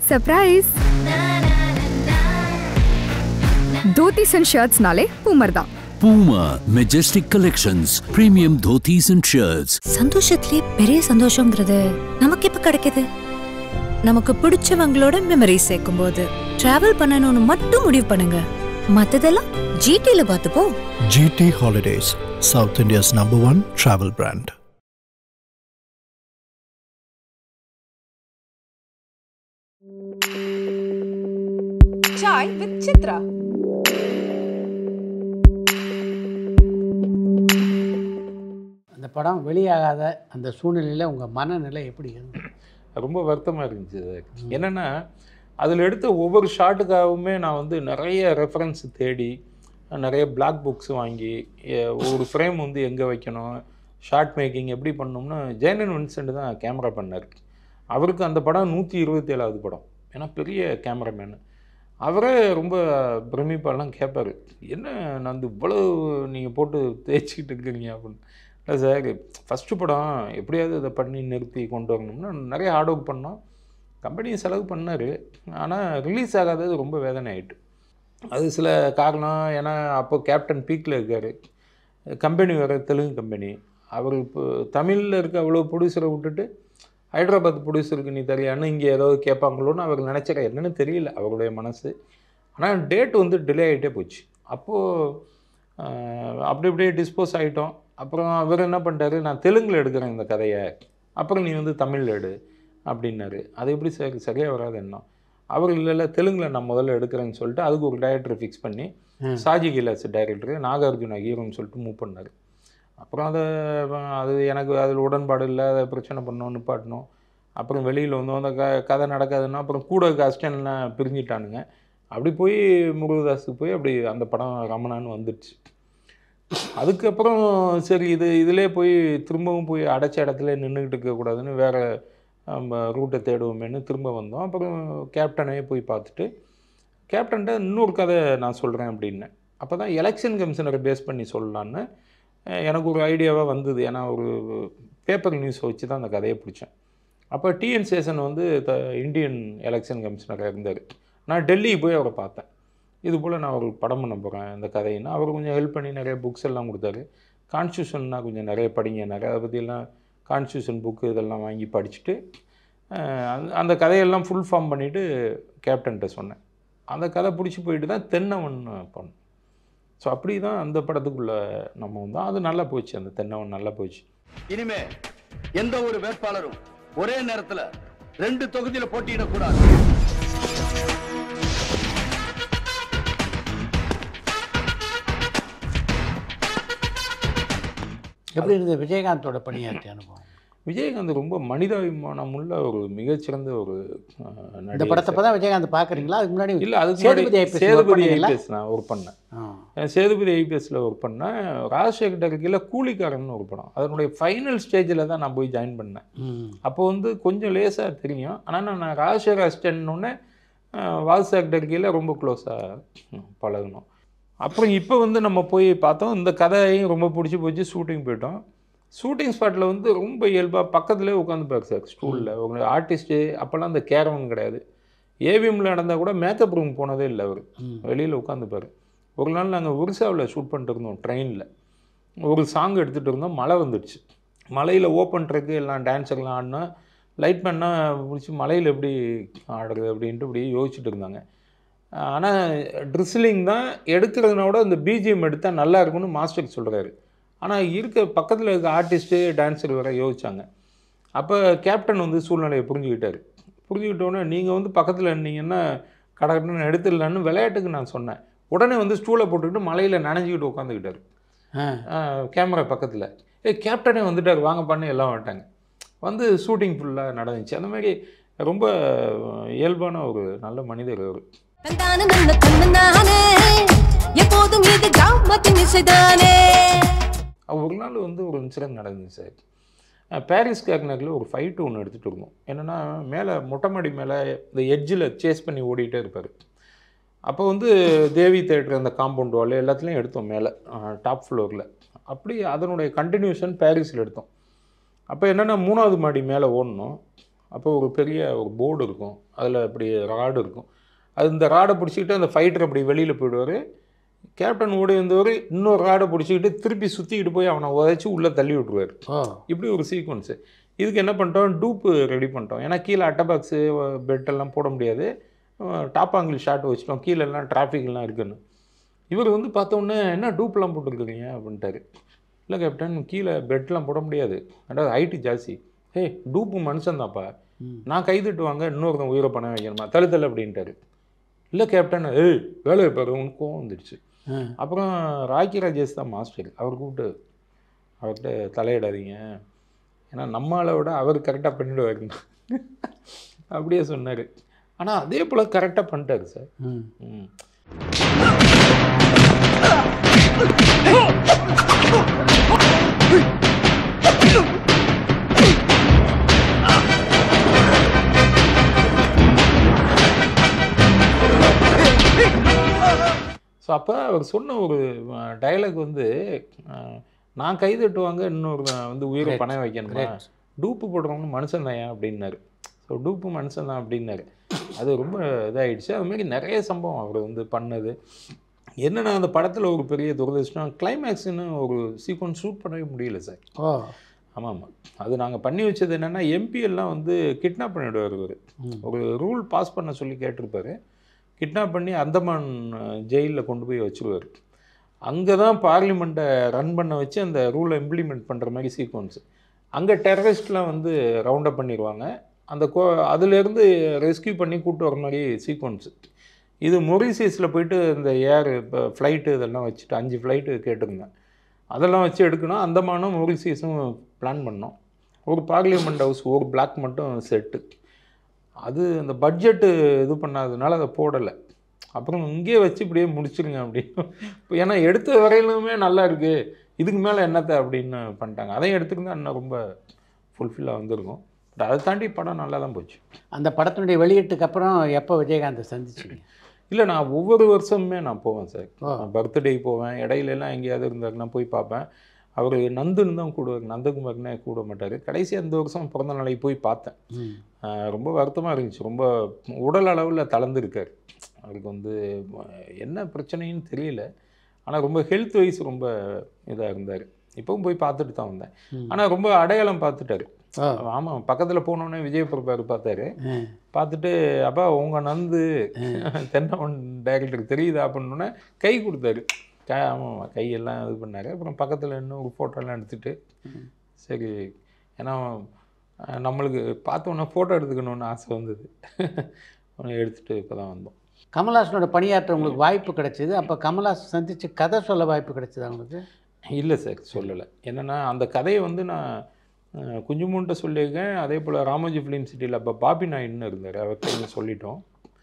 Surprise dhotis and ஷர்ட்ஸ்னாலே Puma தான் Puma Majestic Collections, premium dhotis and shirts. சந்தோஷத்திலே பெரிய சந்தோஷங்கிறது நமக்கு எப்ப கிடைக்குது நமக்கு பிடிச்சவங்களோட மெமரி சேர்க்கும் போது டிராவல் பண்ணணும்னு மட்டும் முடிவு பண்ணுங்க மத்ததெல்லாம் ஜிடில பார்த்துப்போம் GT Holidays, South India's number one travel brand. Chai with Chitra. அந்த படம் வெளியாகாத அந்த சூழ்நிலையில் உங்கள் மனநிலை எப்படி இருந்தது ரொம்ப வருத்தமாக இருந்துச்சு அது. என்னன்னா அதில் எடுத்த ஒவ்வொரு ஷாட்டுக்காகவுமே நான் வந்து நிறைய ரெஃபரன்ஸ் தேடி நிறைய பிளாக் புக்ஸ் வாங்கி எ- ஒரு ஃப்ரேம் வந்து எங்கே வைக்கணும் ஷார்ட் மேக்கிங் எப்படி பண்ணணும்னு ஜெயனன் வின்சென்ட் தான் கேமரா பண்ணார் அவருக்கு அந்த படம் நூற்றி இருபத்தி ஏழாவது படம் ஏன்னா பெரிய கேமராமேனு அவரே ரொம்ப பிரமிப்பாலாம் கேட்பார் என்ன நான் வந்து இவ்வளோ நீங்கள் போட்டு தேய்ச்சிக்கிட்டு இருக்கிறீங்க அப்படின்னு இல்லை சார் ஃபஸ்ட்டு படம் எப்படியாவது இதை பண்ணி நிறுத்தி கொண்டு வரணும்னா நிறைய ஹார்ட் ஒர்க் பண்ணோம் கம்பெனி செலவு பண்ணார் ஆனால் ரிலீஸ் ஆகாதது ரொம்ப வேதனை ஆயிட்டு அது சில காரணம் ஏன்னா அப்போ கேப்டன் பீக்கில் இருக்கார் கம்பெனி வேறு தெலுங்கு கம்பெனி அவர் இப்போ தமிழில் இருக்க அவ்வளோ ப்ரொடியூசரை விட்டுட்டு ஹைதராபாத் ப்ரொடியூசருக்கு நீ தெரியான்னு இங்கே ஏதாவது கேட்பாங்களோன்னு அவர் நினச்சிட என்னன்னு தெரியல அவருடைய மனசு ஆனால் டேட் வந்து டிலே ஆகிட்டே போச்சு அப்போது அப்படி அப்படியே டிஸ்போஸ் ஆகிட்டோம் அப்புறம் அவர் என்ன பண்ணிட்டாரு நான் தெலுங்கில் எடுக்கிறேன் இந்த கதையை அப்புறம் நீ வந்து தமிழில் எடு அப்படின்னாரு அது எப்படி சரி சரியாக வராது என்ன அவர் இல்லை இல்லை தெலுங்கில் நான் முதல்ல எடுக்கிறேன்னு சொல்லிட்டு அதுக்கு ஒரு டைரக்டர் ஃபிக்ஸ் பண்ணி ம். சாஜி கிலாஸ் டைரக்டர் நாகார்ஜுனா ஹீரோன்னு சொல்லிட்டு மூவ் பண்ணார் அப்புறம் அதை அது எனக்கு அதில் உடன்பாடு இல்லை அதை பிரச்சனை பண்ணோம் நிப்பாட்டணும் அப்புறம் வெளியில் வந்தோம் அந்த க கதை நடக்காதுன்னா அப்புறம் கூட கஷ்டம்லாம் பிரிஞ்சிட்டானுங்க அப்படி போய் முருகதாஸுக்கு போய் அப்படி அந்த படம் ரமணான்னு வந்துடுச்சு அதுக்கப்புறம் சரி இது இதிலே போய் திரும்பவும் போய் அடைச்ச இடத்துல நின்றுக்கிட்டு இருக்கக்கூடாதுன்னு வேறு ரூட்டை தேடுவோமேன்னு திரும்ப வந்தோம் அப்புறம் கேப்டனே போய் பார்த்துட்டு கேப்டன்ட்ட இன்னொரு கதை நான் சொல்கிறேன் அப்படின்னு அப்போ தான் எலெக்ஷன் கமிஷனரை பேஸ் பண்ணி சொல்லலான்னு அஹ், எனக்கு ஒரு ஐடியாவாக வந்தது ஏன்னா ஒரு பேப்பர் நியூஸை வச்சு தான் அந்த கதையை பிடிச்சேன் அப்போ டிஎன் சேஷன் வந்து த இந்தியன் எலெக்ஷன் கமிஷனராக இருந்தார் நான் டெல்லிக்கு போய் அவரை பார்த்தேன் இது போல் நான் ஒரு படம் பண்ண போகிறேன் இந்த கதையின்னு அவர் கொஞ்சம் ஹெல்ப் பண்ணி நிறைய புக்ஸ் எல்லாம் கொடுத்தாரு கான்ஸ்டியூஷன்னா கொஞ்சம் நிறைய படிங்க நிறைய அதை பற்றியெல்லாம் கான்ஸ்டியூஷன் புக்கு இதெல்லாம் வாங்கி படிச்சுட்டு அஹ், அந்த அந்த கதையெல்லாம் ஃபுல் ஃபார்ம் பண்ணிவிட்டு கேப்டன்கிட்ட சொன்னேன் அந்த கதை பிடிச்சி போயிட்டு தான் தென்னவன் பண்ணோம் ஸோ அப்படி தான் அந்த படத்துக்குள்ளே நம்ம வந்தோம் அது நல்லா போச்சு அந்த தென்னவன் நல்லா போச்சு இனிமே எந்த ஒரு வேட்பாளரும் ஒரே நேரத்துல ரெண்டு தொகுதியில போட்டியிடக்கூடாது எப்படி இருந்தது விஜயகாந்தோட பணியாற்றிய அனுபவம் விஜயகாந்த் ரொம்ப மனிதாபிமானம் உள்ள ஒரு மிகச்சிறந்த ஒரு அஹ், இந்த நடிகர் படத்தை சார். இப்போ தான் விஜயகாந்த் பார்க்குறீங்களா அதுக்கு முன்னாடி இல்லை அதுக்கு சேதுபதி முன்னாடி ஐபிஎஸ் சேதுபதி ஐபிஎஸ் நான் ஒர்க் பண்ணேன் ஆ நான் சேதுபதி ஐபிஎஸ்ல ஒர்க் பண்ணேன் ராஜசேகர் கீழே கூலிக்காரன் ஒரு படம் அதனுடைய ஃபைனல் ஸ்டேஜில் தான் நான் போய் ஜாயின் பண்ணேன் ம் அப்போ வந்து கொஞ்சம் லேசாக தெரியும் ஆனால் நான் ராஜசேகர் அசிஸ்டன்ட்னு வால்சாக்டர் கீழே ரொம்ப க்ளோஸாக பழகணும் அப்புறம் இப்போ வந்து நம்ம போய் பார்த்தோம் இந்த கதையும் ரொம்ப பிடிச்சி போச்சு ஷூட்டிங் போயிட்டோம் ஷூட்டிங் ஸ்பாட்டில் வந்து ரொம்ப இயல்பாக பக்கத்துலேயே உட்காந்துப்பார் சார் ஸ்டூலில் ஒரு ஆர்டிஸ்ட்டு அப்போல்லாம் அந்த கேரவன் கிடையாது ஏவிஎம்மில் நடந்தால் கூட மேக்கப் ரூம் போனதே இல்லை அவர் ம். வெளியில் உட்காந்துப்பார் ஒரு நாள் நாங்கள் ஒரிசாவில் ஷூட் பண்ணிட்டு இருந்தோம் ட்ரெயினில் ஒரு சாங் எடுத்துகிட்டு இருந்தோம் மழை வந்துடுச்சு மலையில் ஓப்பன் ட்ரக்கு எல்லாம் டான்ஸர்லாம் ஆடினா லைட் பண்ணால் பிடிச்சி மலையில் எப்படி ஆடுறது அப்படின்ட்டு இப்படி யோசிச்சுட்டு இருந்தாங்க ஆனால் ட்ரிஸ்லிங் தான் எடுக்கிறதுனோட இந்த பிஜிஎம் எடுத்தால் நல்லா இருக்கும்னு மாஸ்டர் சொல்கிறாரு ஆனால் இருக்க பக்கத்தில் இருக்க ஆர்டிஸ்ட்டு டான்ஸர் வேற யோசிச்சாங்க அப்போ கேப்டன் வந்து சூழ்நிலையை புரிஞ்சுக்கிட்டாரு புரிஞ்சுக்கிட்டோன்னே நீங்கள் வந்து பக்கத்தில் இருந்தீங்கன்னா கடற்கடன்னு எடுத்துடலான்னு விளையாட்டுக்கு நான் சொன்னேன் உடனே வந்து ஸ்டூலை போட்டுக்கிட்டு மலையில் நனைஞ்சிக்கிட்டு உட்காந்துக்கிட்டாரு ஆ கேமரா பக்கத்தில் ஏ கேப்டனே வந்துட்டார் வாங்க பண்ணி எல்லாம் வந்துட்டாங்க வந்து ஷூட்டிங் ஃபுல்லாக நடந்துச்சு அந்த மாதிரி ரொம்ப இயல்பான ஒரு நல்ல மனிதர் அவர் தந்தான நல்ல தன்னனானே எப்போதும் இது கிராமத்தின் இசைதானே ஒரு நாள் வந்து ஒரு இன்சிடென்ட் நடந்துச்சு சார் அஹ் பாரிஸ் கேக்னரில் ஒரு ஃபைட்டு ஒன்று எடுத்துகிட்டு இருந்தோம் என்னென்னா மேலே மொட்டை மாடி மேலே இந்த எட்ஜில் சேஸ் பண்ணி ஓடிட்டே இருப்பார் அப்போ வந்து தேவி தேட்டர் அந்த காம்பவுண்ட் வால் எல்லாத்துலேயும் எடுத்தோம் மேலே டாப் ஃப்ளோரில் அப்படி அதனுடைய கண்டினியூஷன் பாரிஸில் எடுத்தோம் அப்போ என்னென்னா மூணாவது மாடி மேலே ஓடணும் அப்போ ஒரு பெரிய ஒரு போர்டு இருக்கும் அதில் அப்படி ராடு இருக்கும் அது இந்த ராடை பிடிச்சிக்கிட்டு அந்த ஃபைட்டர் அப்படி வெளியில் போயிடுவார் கேப்டன் ஓடி வந்தவர் இன்னொரு ராடை பிடிச்சிக்கிட்டு திருப்பி சுற்றிக்கிட்டு போய் அவனை உதைச்சி உள்ளே தள்ளி விட்ருவார் ஓ இப்படி ஒரு சீக்வன்ஸு இதுக்கு என்ன பண்ணிட்டோம் டூப்பு ரெடி பண்ணிட்டோம் ஏன்னா கீழே அட்டை பாக்ஸு பெட் எல்லாம் போட முடியாது டாப் ஆங்கிள் ஷாட் வச்சிட்டோம் கீழே எல்லாம் traffic எல்லாம் இருக்குன்னு இவர் வந்து பார்த்த உடனே என்ன டூப்லாம் போட்டுருக்குறீங்க அப்படின்ட்டாரு இல்லை கேப்டன் கீழே பெட்லாம் போட முடியாது அதாவது ஹைட்டு ஜாஸ்தி ஏய் டூப்பு மனுஷன்தான்ப்பா ம். நான் கை தட்டுவாங்க இன்னொருத்தன் உயிரை பணம் வைக்கணுமா தள்ளு தள்ளு அப்படின்ட்டாரு இல்லை கேப்டன் ஏய் வேலையை பாரு உனக்கு கோவம் வந்துடுச்சு ஆ. அப்புறம் ராக்கி ராஜேஷ் தான் மாஸ்டர் அவர் கூப்பிட்டு அவர்கிட்ட தலையிடாதீங்க ஏன்னா நம்மளை விட அவர் கரெக்டாக பண்ணிடுவாரு அப்படியே சொன்னார் ஆனால் அதே போல் கரெக்டாக பண்ணிட்டாரு சார் ம் ம் ஸோ அப்போ அவர் சொன்ன ஒரு டயலாக் வந்து அஹ், நான் கை தட்டுவாங்க இன்னொரு வந்து உயிரை Great. பணம் வைக்கணுமா Great. டூப்பு போடுறவங்க மனுஷன் தான் அப்படின்னாரு ஸோ டூப்பு மனுஷன் தான் அப்படின்னாரு அது ரொம்ப இதாகிடுச்சு அது மாதிரி நிறைய சம்பவம் அவர் வந்து பண்ணது என்னென்னா அந்த படத்தில் ஒரு பெரிய துரதிருஷ்டம் கிளைமேக்ஸ்னு ஒரு சீக்வன்ஸ் ஷூட் பண்ணவே முடியல சார் ஓ ஆமாம் ஆமாம் அது நாங்கள் பண்ணி வச்சது என்னென்னா எம்பி எல்லாம் வந்து கிட்னாப் பண்ணிவிடுவார் இவர் ம். ஒரு ரூல் பாஸ் பண்ண சொல்லி கேட்டிருப்பாரு கிட்னாப் பண்ணி அந்தமான் ஜெயிலில் கொண்டு போய் வச்சுருவார் அங்கே தான் பார்லிமெண்ட்டை ரன் பண்ண வச்சு அந்த ரூலை இம்ப்ளிமெண்ட் பண்ணுற மாதிரி சீக்வன்ஸ் அங்கே டெரரிஸ்ட்லாம் வந்து ரவுண்ட் அப் பண்ணிடுவாங்க அந்த கோ அதுலேருந்து ரெஸ்க்யூ பண்ணி கூட்டு வர மாதிரி சீக்வன்ஸு இது மொரிசியஸில் போயிட்டு இந்த ஏர் இப்போ ஃப்ளைட்டு இதெல்லாம் வச்சுட்டு அஞ்சு ஃப்ளைட்டு கேட்டிருந்தேன் அதெல்லாம் வச்சு எடுக்கணும் அந்தமானும் மொரிசியஸும் பிளான் பண்ணோம் ஒரு பார்லிமெண்ட் ஹவுஸ் ஒரு பிளாக் மட்டும் செட்டு அது அந்த பட்ஜெட்டு இது பண்ணாததுனால அதை போடலை அப்புறம் இங்கேயே வச்சு இப்படியே முடிச்சிருங்க அப்படின்னு இப்போ ஏன்னா எடுத்த வரையிலுமே நல்லா இருக்குது இதுக்கு மேலே என்னத்தை அப்படின்னு பண்ணிட்டாங்க அதையும் எடுத்துருந்தா இன்னும் ரொம்ப ஃபுல்ஃபில்லாக வந்திருக்கும் பட் அதை தாண்டி படம் நல்லா தான் போச்சு அந்த படத்தினுடைய வெளியீட்டுக்கு அப்புறம் எப்போ விஜயகாந்தை சந்திச்சிங்க இல்லை நான் ஒவ்வொரு வருஷமுமே நான் போவேன் சார் ஓ. பர்த்டே போவேன் இடையில எல்லாம் எங்கேயாவது இருந்தாருன்னா போய் பார்ப்பேன் அவர் நந்துன்னு தான் கூடுவார் நந்தகுமார்னே கூட மாட்டார் கடைசி அந்த வருஷம் பிறந்த நாளைக்கு போய் பார்த்தேன் ம் ஆஹ் ரொம்ப வருத்தமாக இருந்துச்சு ரொம்ப உடல் அளவில் தளர்ந்துருக்கார் அவருக்கு வந்து அஹ், என்ன பிரச்சனைன்னு தெரியல ஆனால் ரொம்ப ஹெல்த் வைஸ் ரொம்ப இதாக இருந்தார் இப்பவும் போய் பார்த்துட்டு தான் வந்தேன் ம். ஆனால் ரொம்ப அடையாளம் பார்த்துட்டாரு ஓ ஆமாம் பக்கத்தில் போனோடனே விஜய் பிரபார் பார்த்தாரு ம். பார்த்துட்டு அப்பா உங்கள் நந்து தென்னவன் டைரக்டருக்கு தெரியுதா அப்படின்னோடனே கை கொடுத்தாரு க ஆமாம் கையெல்லாம் இது பண்ணாரு அப்புறம் பக்கத்தில் இன்னும் ஒரு ஃபோட்டோலாம் எடுத்துட்டு சரி ஏன்னா அஹ், நம்மளுக்கு பார்த்தோன்னே ஃபோட்டோ எடுத்துக்கணும்னு ஆசை வந்தது உடனே எடுத்துகிட்டு இப்போ தான் வந்தோம் கமல்ஹாசனோட பணியாற்ற உங்களுக்கு வாய்ப்பு கிடைச்சது அப்போ கமல்ஹாசன் சந்திச்சு கதை சொல்ல வாய்ப்பு கிடைச்சதா உங்களுக்கு இல்லை சார் சொல்லலை என்னென்னா அந்த கதையை வந்து நான் அஹ், குஞ்சுமூன்ட்ட சொல்லியிருக்கேன் அதே போல் ராமோஜி ஃபிலிம் சிட்டியில் அப்போ பாபி நாயுடுன்னு இருந்தார் அவர்கிட்ட சொல்லிட்டோம்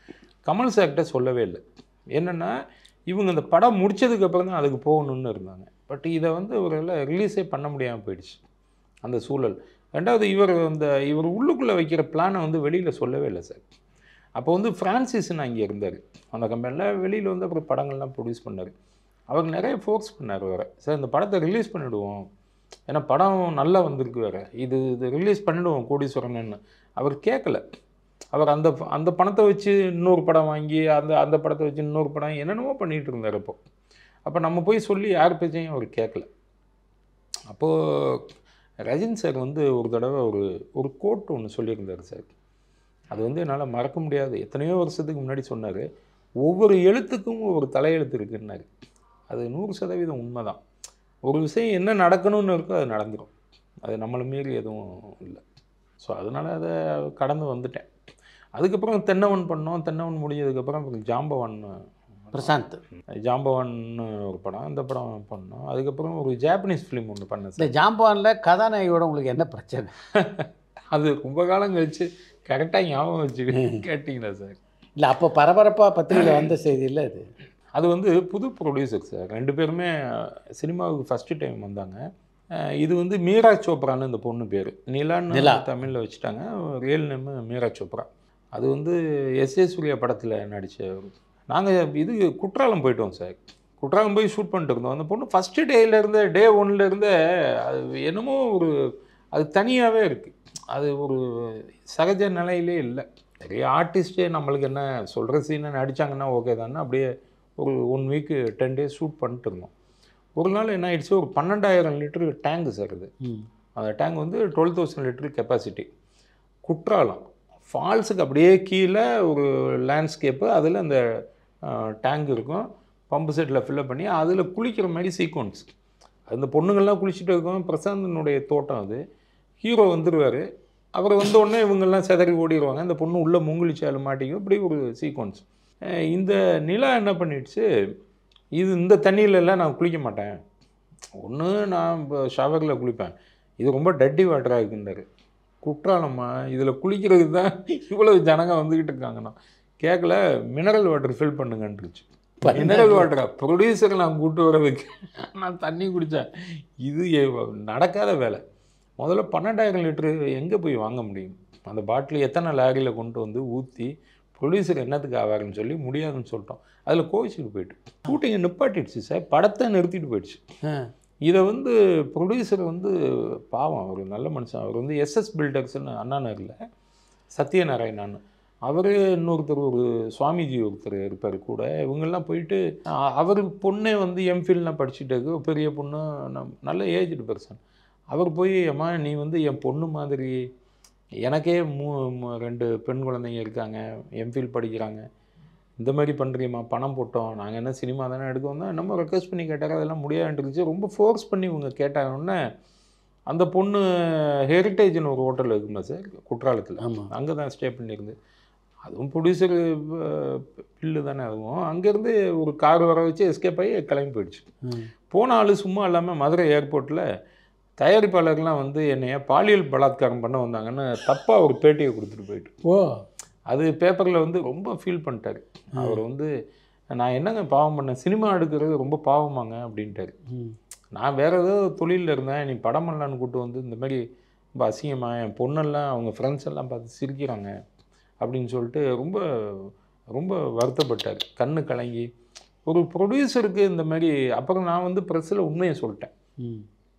கமல் சார்கிட்ட சொல்லவே இல்லை என்னென்னா இவங்க இந்த படம் முடிச்சதுக்கப்புறம் தான் அதுக்கு போகணுன்னு இருந்தாங்க பட் இதை வந்து இவரால் ரிலீஸே பண்ண முடியாமல் போயிடுச்சு அந்த சூழல் ரெண்டாவது இவர் அந்த இவர் உள்ளுக்குள்ளே வைக்கிற பிளானை வந்து வெளியில் சொல்லவே இல்லை சார் அப்போ வந்து ஃப்ரான்சிஸ்னு அங்கே இருந்தார் அந்த கம்பெனியில் வெளியில் வந்து அப்புறம் படங்கள்லாம் ப்ரொடியூஸ் பண்ணார் அவர் நிறைய ஃபோர்ஸ் பண்ணார் வேறு சார் இந்த படத்தை ரிலீஸ் பண்ணிவிடுவோம் ஏன்னா படம் நல்லா வந்திருக்கு வேறு இது இது ரிலீஸ் பண்ணிவிடுவோம் கோடீஸ்வரன்னு அவர் கேட்கல அவர் அந்த அந்த பணத்தை வச்சு இன்னொரு படம் வாங்கி அந்த அந்த படத்தை வச்சு இன்னொரு படம் என்னென்னமோ பண்ணிகிட்டு இருந்தார் அப்போ அப்போ நம்ம போய் சொல்லி யார் பேச்சையும் அவர் கேட்கல அப்போது ரஜினி சார் வந்து ஒரு தடவை ஒரு ஒரு கோட் ஒன்று சொல்லியிருந்தார் சார் அது வந்து என்னால் மறக்க முடியாது எத்தனையோ வருஷத்துக்கு முன்னாடி சொன்னார் ஒவ்வொரு எழுத்துக்கும் ஒரு தலையெழுத்து இருக்குன்னாரு அது நூறு சதவீதம் உண்மை தான் ஒரு விஷயம் என்ன நடக்கணும்னு இருக்கோ அது நடந்துடும் அது நம்மளை மீறி எதுவும் இல்லை ஸோ அதனால் அதை கடந்து வந்துட்டேன் அதுக்கப்புறம் தென்னவன் பண்ணோம் தென்னவன் முடிஞ்சதுக்கப்புறம் அப்புறம் ஜாம்பவான் பிரசாந்த் ஜாம்பவான் ஒரு படம் அந்த படம் பண்ணோம் அதுக்கப்புறம் ஒரு ஜாப்பனீஸ் ஃபிலிம் ஒன்று பண்ணேன் இந்த சார் ஜாம்பவானில் கதாநாயகியோட உங்களுக்கு என்ன பிரச்சனை அது ரொம்ப காலம் கழிச்சு கரெக்டாக ஞாபகம் வச்சு கேட்டிங்களா சார் இல்லை அப்போ பரபரப்பாக பத்திரிகையில் வந்த செய்தி இல்லை இது அது வந்து புது ப்ரொடியூசர் சார் ரெண்டு பேருமே சினிமாவுக்கு ஃபஸ்ட்டு டைம் வந்தாங்க அஹ் இது வந்து மீரா சோப்ரான்னு இந்த பொண்ணு பேர் நிலான்னு நிலா. தமிழில் வச்சுட்டாங்க ரியல் நேம் மீரா சோப்ரா அது வந்து எஸ் ஏ சூர்யா படத்தில் நடித்த நாங்கள் இது குற்றாலம் போயிட்டோம் சார் குற்றாலம் போய் ஷூட் பண்ணிட்டு இருந்தோம் அந்த பொண்ணு ஃபஸ்ட்டு டேலேருந்து டே ஒன்லேருந்தே அது என்னமோ ஒரு அது தனியாகவே இருக்குது அது ஒரு சகஜ நிலையிலே இல்லை நிறைய ஆர்டிஸ்ட்டே நம்மளுக்கு என்ன சொல்கிற சீனை நடித்தாங்கன்னா ஓகே தானே அப்படியே ஒரு one week ten days shoot பண்ணிட்டு இருந்தோம் ஒரு நாள் என்ன ஆயிடுச்சு ஒரு பன்னெண்டாயிரம் லிட்டரு டேங்கு சார் இது ம் அந்த டேங்க் வந்து twelve thousand litre capacity Courtallam ஃபால்ஸுக்கு அப்படியே கீழே ஒரு லேண்ட்ஸ்கேப்பு அதில் அந்த டேங்க் இருக்கும் பம்பு செட்டில் ஃபில்லப் பண்ணி அதில் குளிக்கிற மாதிரி சீக்வன்ஸ் அந்த பொண்ணுங்கள்லாம் குளிச்சுட்டு இருக்கோம் பிரசாந்தனுடைய தோட்டம் அது ஹீரோ வந்துடுவார் அவர் வந்த உடனே இவங்கெல்லாம் செதறி ஓடிடுவாங்க அந்த பொண்ணு உள்ளே முங்குளிச்சாலு மாட்டிக்கும் இப்படி ஒரு சீக்வன்ஸ் இந்த நிலா என்ன பண்ணிடுச்சு இது இந்த தண்ணியிலலாம் நான் குளிக்க மாட்டேன் ஒன்று நான் இப்போ ஷவரில் குளிப்பேன் இது ரொம்ப டட்டி வாட்டராக இருக்குன்றாரு குற்றாலம்மா இதில் குளிக்கிறதுக்கு தான் இவ்வளவு ஜனங்க வந்துக்கிட்டு இருக்காங்கண்ணா கேட்கல மினரல் வாட்டர் ஃபில் பண்ணுங்கன்றுச்சு மினரல் வாட்டரா ப்ரொடியூசரை நான் கூப்பிட்டு வரதுக்கு நான் தண்ணி குடித்தேன் இது எ- நடக்காத வேலை முதல்ல பன்னெண்டாயிரம் லிட்டரு எங்கே போய் வாங்க முடியும் அந்த பாட்டில் எத்தனை லாரியில் கொண்டு வந்து ஊற்றி ப்ரொடியூசர் என்னத்துக்கு ஆவாருன்னு சொல்லி முடியாதுன்னு சொல்லிட்டோம் அதில் கோவிச்சுட்டு போயிட்டு ஷூட்டிங்கை நிப்பாட்டிடுச்சு சார் படத்தை நிறுத்திட்டு போயிடுச்சு ஆ இதை வந்து ப்ரொடியூசர் வந்து பாவம் அவர் நல்ல மனுஷன் அவர் வந்து எஸ்எஸ் பில்டர்ஸ்னு அண்ணா நகரில் சத்யநாராயணன் அவர் இன்னொருத்தர் ஒரு சுவாமிஜி ஒருத்தர் இருப்பார் கூட இவங்கெல்லாம் போயிட்டு அ- அவர் பொண்ணே வந்து எம்ஃபில்லாம் படிச்சுட்டு இருக்கு ஒரு பெரிய பொண்ணு நம்- நல்ல ஏஜ்டு பர்சன் அவர் போய் அம்மா நீ வந்து என் பொண்ணு மாதிரி எனக்கே மூ மூ- ரெண்டு பெண் குழந்தைங்க இருக்காங்க எம்ஃபில் படிக்கிறாங்க இந்த மாதிரி பண்ணுறியம்மா பணம் போட்டோம் நாங்கள் என்ன சினிமா தானே எடுக்க வந்தோம் என்னமோ ரெக்வஸ்ட் பண்ணி கேட்டாங்க அதெல்லாம் முடியாதுன்றுச்சு ரொம்ப ஃபோர்ஸ் பண்ணி இவங்க கேட்டாங்கன்னே அந்த பொண்ணு ஹெரிட்டேஜ்னு ஒரு ஹோட்டல் இருக்குமா சார் குற்றாலத்தில் ஆமாம் அங்கே தான் ஸ்டே பண்ணியிருந்து அதுவும் ப்ரொடியூசர் பில்லு தானே அதுவும் அங்கேருந்து ஒரு கார் வர வச்சு எஸ்கேப் ஆகி கிளம்பி போயிடுச்சு ம் போன ஆள் சும்மா இல்லாமல் மதுரை ஏர்போர்ட்டில் தயாரிப்பாளர்லாம் வந்து என்னைய பாலியல் பலாத்காரம் பண்ண வந்தாங்கன்னு தப்பாக ஒரு பேட்டியை கொடுத்துட்டு போயிட்டு ஓ அது பேப்பரில் வந்து ரொம்ப ஃபீல் பண்ணிட்டாரு அவர் வந்து நான் என்னங்க பாவம் பண்ணேன் சினிமா எடுக்கிறது ரொம்ப பாவமாங்க அப்படின்ட்டாரு ம் நான் வேறு ஏதோ தொழிலில் இருந்தேன் நீ படம் பண்ணலான்னு கூப்பிட்டு வந்து இந்த மாதிரி ரொம்ப அசிங்கமாக என் பொண்ணெல்லாம் அவங்க ஃப்ரெண்ட்ஸ் எல்லாம் பார்த்து சிரிக்கிறாங்க அப்படின்னு சொல்லிட்டு ரொம்ப ரொம்ப வருத்தப்பட்டார் கண்ணு கலங்கி ஒரு ப்ரொடியூசருக்கு இந்த மாதிரி அப்புறம் நான் வந்து ப்ரெஸ்ஸில் உண்மையை சொல்லிட்டேன் ம்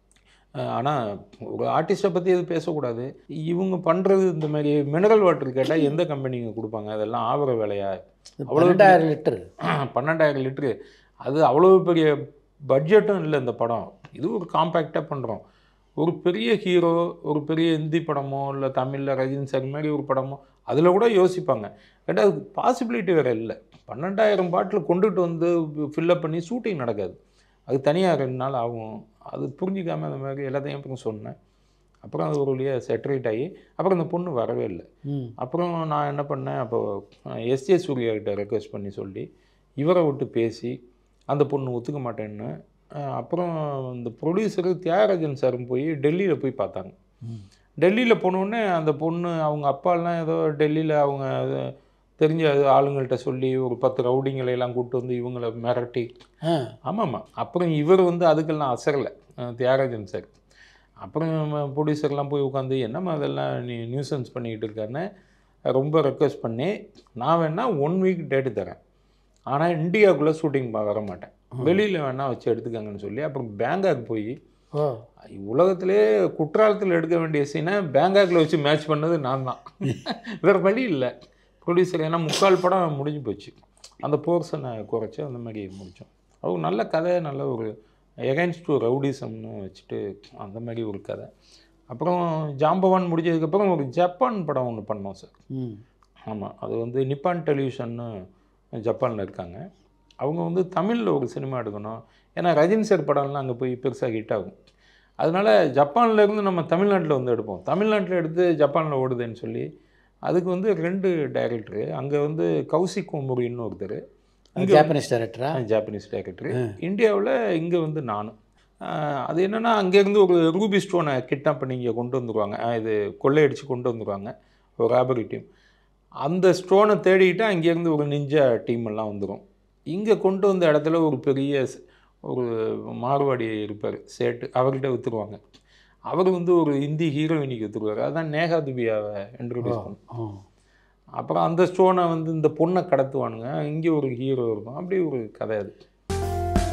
ஆனால் ஒரு ஆர்டிஸ்ட்டை பற்றி எதுவும் பேசக்கூடாது இவங்க பண்ணுறது இந்த மாதிரி மினரல் வாட்டர் கேட்டால் எந்த கம்பெனிங்க கொடுப்பாங்க அதெல்லாம் ஆவர வேலையா அவ்வளோ பன்னெண்டாயிரம் லிட்டரு பன்னெண்டாயிரம் லிட்ரு அது அவ்வளோ பெரிய பட்ஜெட்டும் இல்லை இந்த படம் இது ஒரு காம்பேக்டாக பண்ணுறோம் ஒரு பெரிய ஹீரோ ஒரு பெரிய ஹிந்தி படமோ இல்லை தமிழில் ரஜினி சார் மாதிரி ஒரு படமோ அதில் கூட யோசிப்பாங்க கேட்டால் அதுக்கு பாசிபிலிட்டி வேறு இல்லை பன்னெண்டாயிரம் பாட்டில் கொண்டுட்டு வந்து ஃபில்லப் பண்ணி ஷூட்டிங் நடக்காது அது தனியாக ரெண்டு நாள் ஆகும் அது புரிஞ்சிக்காமல் அந்த மாதிரி எல்லாத்தையும் அப்புறம் சொன்னேன் அப்புறம் அது ஒரு வழியாக செட்டரேட் ஆகி அப்புறம் அந்த பொண்ணு வரவே இல்லை ம் அப்புறம் நான் என்ன பண்ணேன் அப்போ எஸ்ஜே சூர்யா கிட்ட ரெக்வஸ்ட் பண்ணி சொல்லி இவரை விட்டு பேசி அந்த பொண்ணு ஒத்துக்க மாட்டேன்னு அஹ் அப்புறம் இந்த ப்ரொடியூசரு தியாகராஜன் சாரும் போய் டெல்லியில் போய் பார்த்தாங்க டெல்லியில் போனோடனே அந்த பொண்ணு அவங்க அப்பாலாம் ஏதோ டெல்லியில் அவங்க அது தெரிஞ்ச ஆளுங்கள்ட்ட சொல்லி ஒரு பத்து ரவுடிங்களை எல்லாம் கூப்பிட்டு வந்து இவங்கள மிரட்டி ஆ ஆமாம்மா அப்புறம் இவர் வந்து அதுக்கெல்லாம் அசரலை அஹ் தியாகராஜன் சார் அப்புறம் ப்ரொடியூசர்லாம் போய் உட்காந்து என்னம்மா அதெல்லாம் நீ நியூசன்ஸ் பண்ணிக்கிட்டு இருக்காருன்னு ரொம்ப ரெக்வஸ்ட் பண்ணி நான் வேணால் ஒன் வீக் டேட்டு தரேன் ஆனால் இந்தியாவுக்குள்ளே ஷூட்டிங் வர மாட்டேன் வெளியில் வேணால் வச்சு எடுத்துக்கங்கன்னு சொல்லி அப்புறம் பேங்காக் போய் ஓ உலகத்திலே குற்றாலத்தில் எடுக்க வேண்டிய சீனை பேங்காக்கில் வச்சு மேட்ச் பண்ணது நான் தான் வேறு வழி இல்லை ப்ரொடியூசர் ஏன்னா முக்கால் படம் முடிஞ்சு போச்சு அந்த போர்ஷனை குறைச்சி அந்த மாதிரி முடித்தோம் அவங்க நல்ல கதை நல்ல ஒரு எகைன்ஸ்ட் டு ரவுடிசம்னு வச்சுட்டு அந்த மாதிரி ஒரு கதை அப்புறம் ஜாம்பவான் முடிஞ்சதுக்கப்புறம் ஒரு ஜப்பான் படம் ஒன்று பண்ணோம் சார் ம் ஆமாம் அது வந்து நிப்பான் டெலிவிஷன்னு ஜப்பானில் இருக்காங்க அவங்க வந்து தமிழில் ஒரு சினிமா எடுக்கணும் ஏன்னா ரஜினி சார் படம்லாம் அங்கே போய் பெருசாக ஹிட் ஆகும் அதனால் ஜப்பான்ல இருந்து நம்ம தமிழ்நாட்டில் வந்து எடுப்போம் தமிழ்நாட்டில் எடுத்து ஜப்பானில் ஓடுதுன்னு சொல்லி அதுக்கு வந்து ரெண்டு டைரக்டரு அங்கே வந்து கௌசிக் கோமுரின்னு ஒருத்தர் இங்கே ஜாப்பனீஸ் டேரக்டரா ஜாப்பனீஸ் டைரக்டர் இந்தியாவில் இங்கே வந்து நானும் ஆஹ் அது என்னென்னா அங்கேருந்து ஒரு ரூபி ஸ்டோனை கிட்னாப் பண்ணி இங்கே கொண்டு வந்துருவாங்க ஆஹ் இது கொள்ளையடிச்சு கொண்டு வந்துருவாங்க ஒரு ராபரி டீம் அந்த ஸ்டோனை தேடிக்கிட்டு அங்கேருந்து ஒரு நிஞ்சா டீம் எல்லாம் வந்துடும் இங்கே கொண்டு வந்த இடத்துல ஒரு பெரிய ஸ்- ஒரு மார்வாடி இருப்பார் சேட்டு அவர்கிட்ட விற்றுருவாங்க அவர் வந்து ஒரு இந்தி ஹீரோயினிக்கு விற்றுருவார் அதான் நேகா துபியாவை இன்ட்ரடியூஸ் பண்ண ஓ அப்புறம் அந்த ஸ்டோனை வந்து இந்த பொண்ணை கடத்துவானுங்க இங்கே ஒரு ஹீரோ இருக்கும் அப்படி ஒரு கதை அது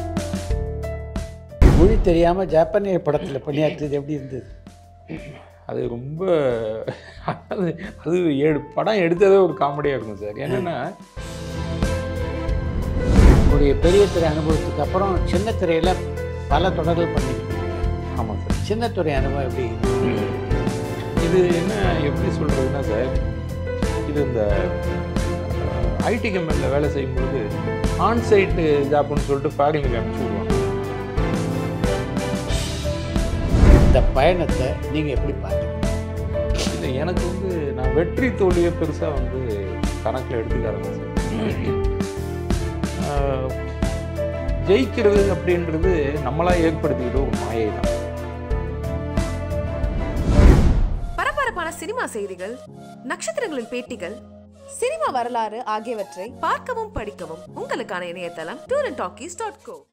மொழி தெரியாமல் ஜாப்பனிய படத்தில் பணியாற்றியது எப்படி இருந்தது அது ரொம்ப அது அது எடு படம் எடுத்ததே ஒரு காமெடியாக இருக்கும் சார் என்னென்னா உங்களுடைய பெரிய திரை அனுபவத்துக்கு அப்புறம் சின்ன திரையில் பல தொடர்கள் பண்ணிருக்கீங்க ஆமாம் சார் சின்ன திரை அனுபவம் எப்படி இது என்ன எப்படி சொல்கிறதுனா சார் இது இந்த ஐடி கம்பெனியில் வேலை செய்யும்போது ஆன் சைட்டு ஜாப்னு சொல்லிட்டு ஃபாரினுக்கு அனுப்பிச்சி விடுவாங்க இந்த பயணத்தை நீங்கள் எப்படி பார்த்தீங்க இல்லை எனக்கு வந்து நான் வெற்றி தோல்வியை பெருசாக வந்து கணக்கில் எடுத்துக்காரங்க சார் ஆஹ், ஜெயிக்கிறது அப்படின்றது நம்மளா ஏற்படுத்திக்கிட்ட ஒரு மாயை தான் பரபரப்பான சினிமா செய்திகள் நட்சத்திரங்களின் பேட்டிகள் சினிமா வரலாறு ஆகியவற்றை பார்க்கவும் படிக்கவும் உங்களுக்கான இணையதளம் tour and talkies dot go